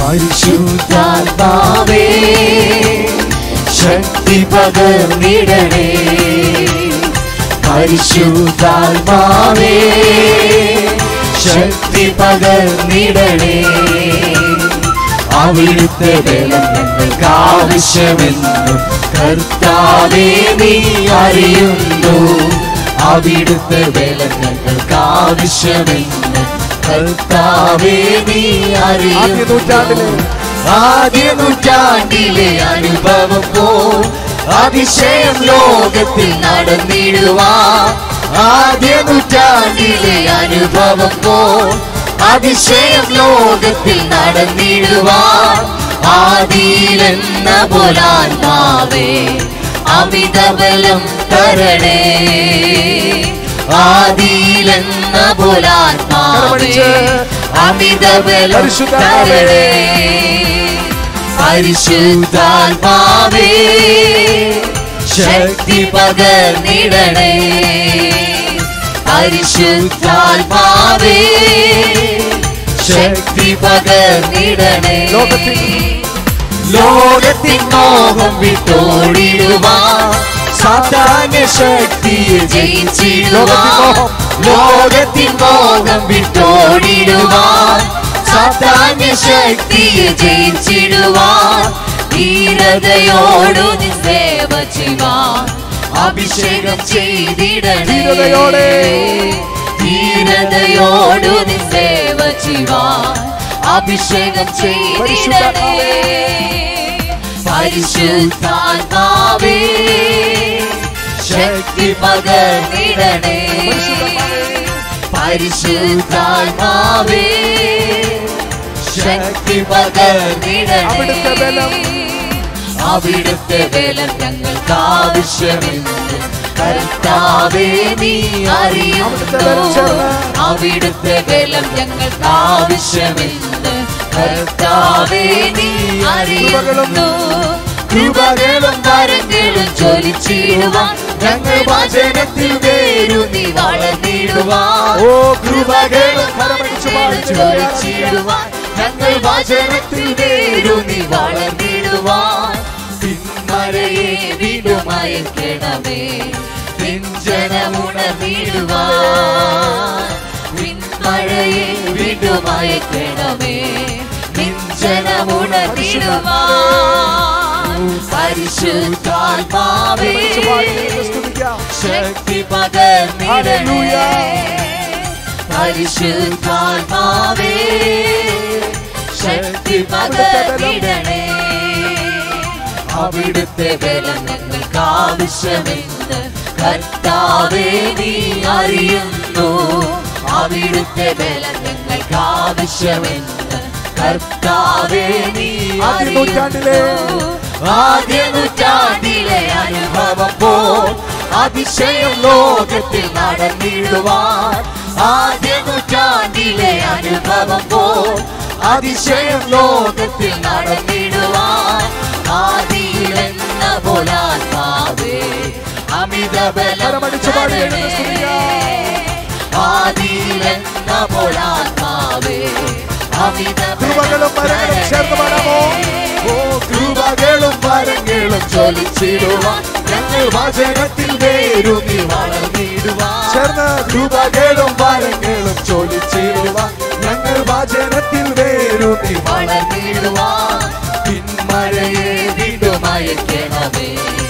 പരിശുദ്ധാത്മാവേ ശക്തി പകർന്നിടണേ പരിശുദ്ധാത്മാവേ ശക്തി പകർന്നിടണേ അവിടുത്തെ ബലം ഞങ്ങൾക്ക് ആവശ്യമെന്നും കർത്താവേ നീ അറിയുന്നു അവിടുത്തെ ബലം ഞങ്ങൾക്ക് ആവശ്യമെന്നും കർത്താവേ നീ ആദ്യ നൂറ്റാണ്ടിലെ അറിയുന്നു ആദ്യ നൂറ്റാണ്ടിലെ അനുഭവം പോ അതിശയം ലോകത്തിൽ നടന്നിടുവാൻ ആദ്യ നൂറ്റാണ്ടിലെ അനുഭവം പോ അതിശയം ലോകത്തിൽ നടന്നിടുവാൻ ആദിയിലെന്ന പോലാത്മാവേ അമിതബലം തരണേ ആദിയിലെന്ന പോലാത്മാവേ അമിതബലം പരിശുദ്ധാത്മാവേ. തരണേ പരിശുദ്ധാത്മാവേ ശക്തി പകർന്നിടണേ പരിശുദ്ധാത്മാവേ ശക്തി പകർന്നിടണേ ലോകത്തിൽ ലോകത്തിൻ മോഹം വിട്ടോടിടുവാൻ സാധാന്യ ശക്തിയെ ജയിച്ചിടുവാൻ ലോകത്തിൻ മോഹം വിട്ടോടിടുവാൻ സാധാന്യ ശക്തിയെ ജയിച്ചിടുവാൻ ധീരതയോടു നീ സേവ ചെയ്യുവാൻ അഭിഷേകം ചെയ്തിടണേ ധീരതയോടെ. ധീരതയോടു നീ സേവ ചെയ്യുവാൻ അഭിഷേകം ചെയ്തിടണേ പരിശുദ്ധാത്മാവേ ശക്തി പകർന്നിടണേ പരിശുദ്ധാത്മാവേ ശക്തി അവിടുത്തെ ബലം. പകർന്നിടണേ അവിടുത്തെ ബലം ഞങ്ങൾക്ക് ആവശ്യമെന്ന് കർത്താവേ നീ അവിടുത്തെ ബലം അറിയുന്നു ചേർന്ന്. അവിടുത്തെ ബലം ഞങ്ങൾക്ക് ആവശ്യമെന്ന് കർത്താവേ നീ അറിയുന്നു കൃപകളും വരങ്ങളും ചൊലിച്ചിടുവാൻ ഞങ്ങൾ വചനത്തിൽ വേരുന്നി വളർന്നിടുവാൻ ഓ കൃപകളും കരമടിച്ചു വരങ്ങളും പാടിച്ചു ചൊലിച്ചിടുവാൻ ഞങ്ങൾ വചനത്തിൽ വേരുന്നി വളർന്നിടുവാൻ പിന്മരയെ വിടുമയക്കണമേ പിഞ്ചനമുണർന്നിടുവാൻ പിന്മഴയെ വിടുമയക്കണമേ പിഞ്ചനമുണർന്നിടുവാൻ പരിശുദ്ധാത്മാവേ സ്തുതിക്കാം ശക്തി പകർന്നിടണേ ഹല്ലേലൂയ. പരിശുദ്ധാത്മാവേ ശക്തി പകർന്നിടണേ അവിടുത്തെ ബലം ഞങ്ങൾക്ക് ആവശ്യമെന്ന് കർത്താവേ നീ അറിയുന്നു അവിടുത്തെ ബലം ഞങ്ങൾക്ക് ആവശ്യമെന്ന് കർത്താവേ നീ ആദ്യ നൂറ്റാണ്ടിലെ അറിയുന്നു ആദ്യ നൂറ്റാണ്ടിലെ അനുഭവം പോ അതിശയം ലോകത്തിൽ നടന്നിടുവാൻ ആദ്യ നൂറ്റാണ്ടിലെ അനുഭവം പോ അതിശയം ലോകത്തിൽ നടന്നിടുവാൻ ആദിയിലെന്ന പോലാത്മാവേ അമിത കരമടിച്ചു പാടി എഴുന്ന സ്തുതിക്കാം. ആദിയിലെന്ന പോലാത്മാവേ അമിത കൃപകളും വരങ്ങളും ചേർന്ന് പാടാമോ ഓ കൃപകളും വരങ്ങളും ചൊലിച്ചിടുവാൻ ഞങ്ങൾ വചനത്തിൽ വേരുന്നി വളർന്നിടുവാൻ ചേർന്ന് കൃപകളും വരങ്ങളും ചൊലിച്ചിടുവാൻ ഞങ്ങൾ വചനത്തിൽ വേരുന്നി വളർന്നിടുവാൻ പിന്മഴയെ വിടുമയക്കണമേ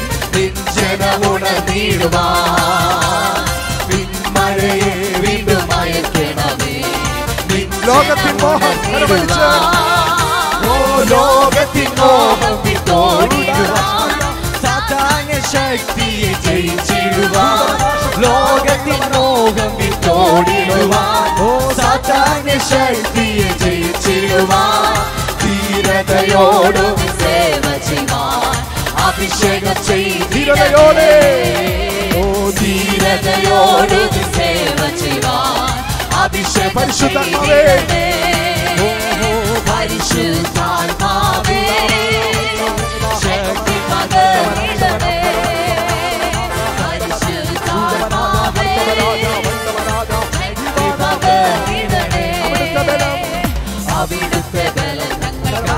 പിഞ്ചനമുണർന്നിടുവാൻ പിന്മഴയെ വിടുമയക്കണമേ ലോകത്തിൻ മോഹം കരമടിച്ച് ഓ ലോകത്തിൻ മോഹം വിട്ടോടിടുവാൻ സാധാന്യ ശക്തിയെ ജയിച്ചിടുവാൻ ലോകത്തിൻ മോഹം വിട്ടോടിടുവാൻ ഓ സാധാന്യ ശക്തിയെ ജയിച്ചിടുവാൻ ധീരതയോടും സേവ ചെയ്യുവാൻ അഭിഷേകം ധീരതയോടെ. ചെയ്തിടണേ. ഓ ധീരതയോടും സേവ ചെയ്യുവാൻ അഭിഷേകം പരിശുദ്ധാത്മാവേ. ചെയ്തിടണേ. ഓ പരിശുദ്ധാത്മാവേ ശക്തി പകർന്നിടണേ. പരിശുദ്ധാത്മാവേ ശക്തി പകർന്നിടണേ. അവിടുത്തെ ബലം അവിടുത്തെ ബലം ഞങ്ങൾക്ക്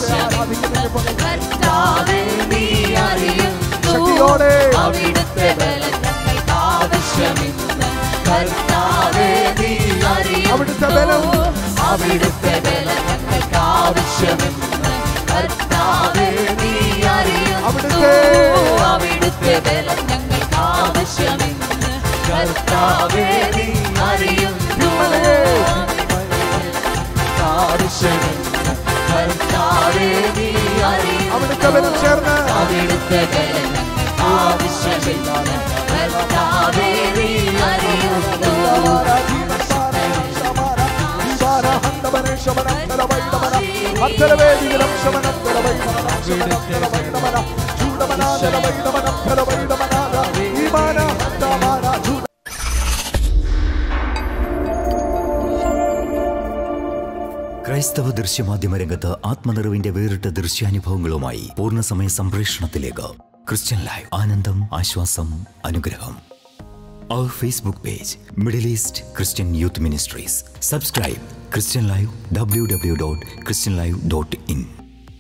ആവശ്യമില്ല കർത്താവേ നീ അറിയുന്നു ശക്തിയോടെ. അവിടുത്തെ ബലം ഞങ്ങൾക്ക് ആവശ്യമില്ല കർത്താവേ നീ അവിടുത്തെ അറിയുന്നു ബലം. അവിടുത്തെ ബലം ഞങ്ങൾക്ക് ആവശ്യമില്ല കർത്താവേ നീ അറിയുന്നു അവിടുത്തെ. അവിടുത്തെ ബലം ഞങ്ങൾക്ക് ആവശ്യമില്ല കർത്താവേ നീ അറിയുന്നു ആവശ്യമില്ല കർത്താവേ നീ അറിയുന്നു അവിടുത്തെ ബലം ചേർന്ന് അവിടുത്തെ ബലം ഞങ്ങൾക്ക് ആവശ്യമില്ല കർത്താവേ നീ അറിയുന്നു ക്രൈസ്തവ ദൃശ്യമാധ്യമ രംഗത്ത് ആത്മനിറവിന്റെ വേറിട്ട ദൃശ്യാനുഭവങ്ങളുമായി പൂർണ്ണസമയ സംപ്രേഷണത്തിലേക്ക് ക്രിസ്ത്യൻ ലൈവ് ആനന്ദം ആശ്വാസം അനുഗ്രഹം അവർ Facebook page Middle East Christian youth ministries subscribe Christian live W W dot Christian live dot in